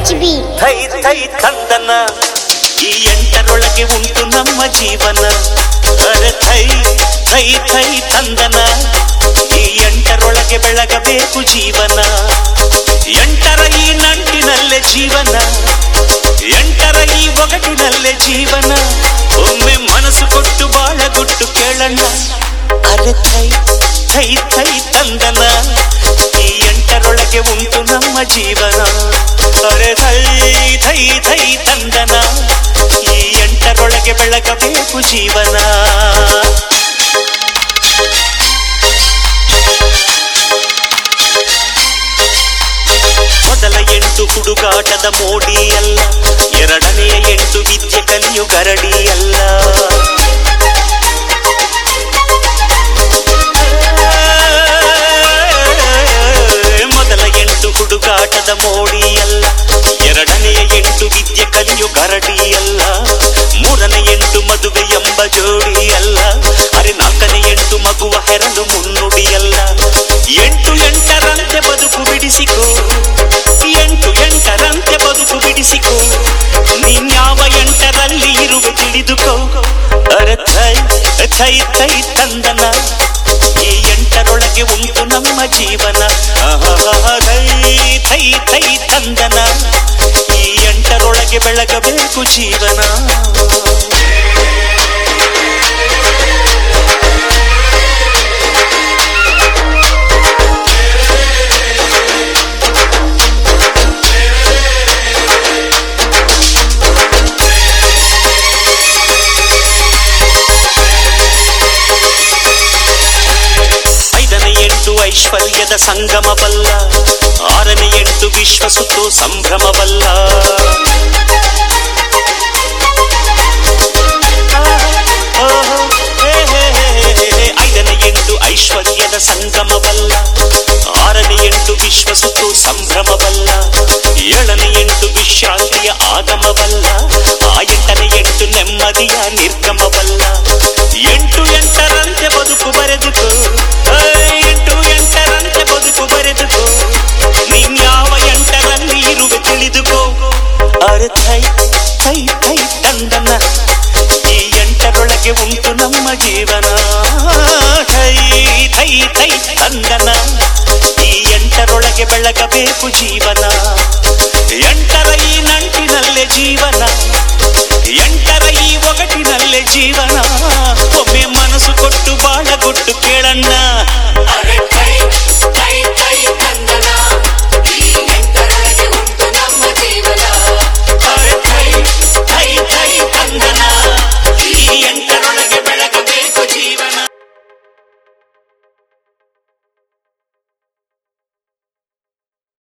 H B ಥೈ ಥೈ ತಂದನ ಈ ಎಂಟರೊಳಗೆ ಉಂಟು ನಮ್ಮ ಜೀವನ ಅರೆ ಥೈ ಥೈ ಥೈ ತಂದನ ಈ ಎಂಟರೊಳಗೆ ಬೆಳಗಬೇಕು ಜೀವನ ಎಂಟರ ಈ ನಂಟಿನಲ್ಲೇ ಜೀವನ ಎಂಟರ ಈ ಒಗಟಿನಲ್ಲೇ ಜೀವನ ಒಮ್ಮೆ ಮನಸ್ಸು ಕೊಟ್ಟು ಬಾಳ ಗುಟ್ಟು ಕೇಳಣ್ಣ ಅರೆ ಥೈ ಥೈ ಥೈ ತಂದನ ಈ ಎಂಟರೊಳಗೆ ಉಂಟು ನಮ್ಮ ಜೀವನ ಅರೆ ಥೈ ಥೈ ಥೈ ತಂದನ ಈ ಎಂಟರೊಳಗೆ ಬೆಳಗಬೇಕು ಜೀವನ ಮೊದಲ ಎಂಟು ಹುಡುಗಾಟದ ಮೋಡಿ ಅಲ್ಲ ಎರಡನೆಯ ಎಂಟು ವಿದ್ಯೆ ಕಲಿಯು ಗರಡಿ ಅಲ್ಲ ಮೊದಲ ಎಂಟು ಹುಡುಗಾಟದ ಮೋಡಿ ಅಲ್ಲ ಎರಡನೆಯ ಎಂಟು ವಿದ್ಯೆ ಕಲಿಯು ಗರಡಿ ಅಲ್ಲ ಮೂರನೇ ಎಂಟು ಮದುವೆ ಎಂಬ ಜೋಡಿ ಅಲ್ಲ ಅರೆ ನಾಲ್ಕನೇ ಎಂಟು ಮಗುವ ಹೆರಲು ಮುನ್ನುಡಿ ಅಲ್ಲ ಎಂಟು ಎಂಟರಂತೆ ಬದುಕು ಬಿಡಿಸಿಕೋ ಎಂಟು ಎಂಟರಂತೆ ಬದುಕು ಬಿಡಿಸಿಕೋ ನೀನ್ಯಾವ ಎಂಟರಲ್ಲಿ ಇರುವೆ ತಿಳಿದುಕೋ ಅರೆ ಥೈ ಥೈ ಥೈ ತಂದನ ಈ ಎಂಟರೊಳಗೆ ಉಂಟು ನಮ್ಮ ಜೀವನ ಆಹಾಹಾ, ಥೈ ಥೈ ಥೈ ತಂದನ ಈ ಎಂಟರೊಳಗೆ ಬೆಳಗಬೇಕು ಜೀವನ ಐದನೇ ಎಂಟು ಐಶ್ವರ್ಯದ ಸಂಗಮವಲ್ಲ ಆರನೇ ಎಂಟು ವಿಶ್ವ ಸುತ್ತು ಸಂಭ್ರಮವಲ್ಲ ಓಹೋ, ಹೇ, ಹೇ, ಹೇ, ಹೇ, ಹೇ. ಐದನೇ ಎಂಟು ಐಶ್ವರ್ಯದ ಸಂಗಮವಲ್ಲ ಆರನೇ ಎಂಟು ವಿಶ್ವ ಸುತ್ತು ಸಂಭ್ರಮವಲ್ಲ ಏಳನೇ ಎಂಟು ವಿಶ್ರಾಂತಿಯ ಆಗಮವಲ್ಲ ಆ ಎಂಟನೇ ಎಂಟು ನೆಮ್ಮದಿಯ ನಿರ್ಗಮವಲ್ಲ ಎಂಟು ಎಂಟರಂತೆ ಬದುಕು ಬರೆದುಕೋ ಆ, ಎಂಟು ಎಂಟರಂತೆ ಬದುಕು ಬರೆದುಕೋ ನೀನ್ಯಾವ ಎಂಟರಲ್ಲಿ ಇರುವೆ ತಿಳಿದುಕೋ ಅರೆ ಥೈ ಥೈ ಥೈ ತಂದನ ಈ ಎಂಟರೊಳಗೆ ಉಂಟು ನಮ್ಮ ಜೀವನ ಥೈ ಥೈ ಥೈ ತಂದನ ಈ ಎಂಟರೊಳಗೆ ಬೆಳಗಬೇಕು ಜೀವನ ಎಂಟರ ಈ ನಂಟಿನಲ್ಲೇ ಜೀವನ ಎಂಟರ ಈ ಒಗಟಿನಲ್ಲೇ ಜೀವನ ಒಮ್ಮೆ ಮನಸ್ಸು ಕೊಟ್ಟು ಬಾಳ ಗುಟ್ಟು ಕೇಳಣ್ಣ ಅರೆ ಥೈ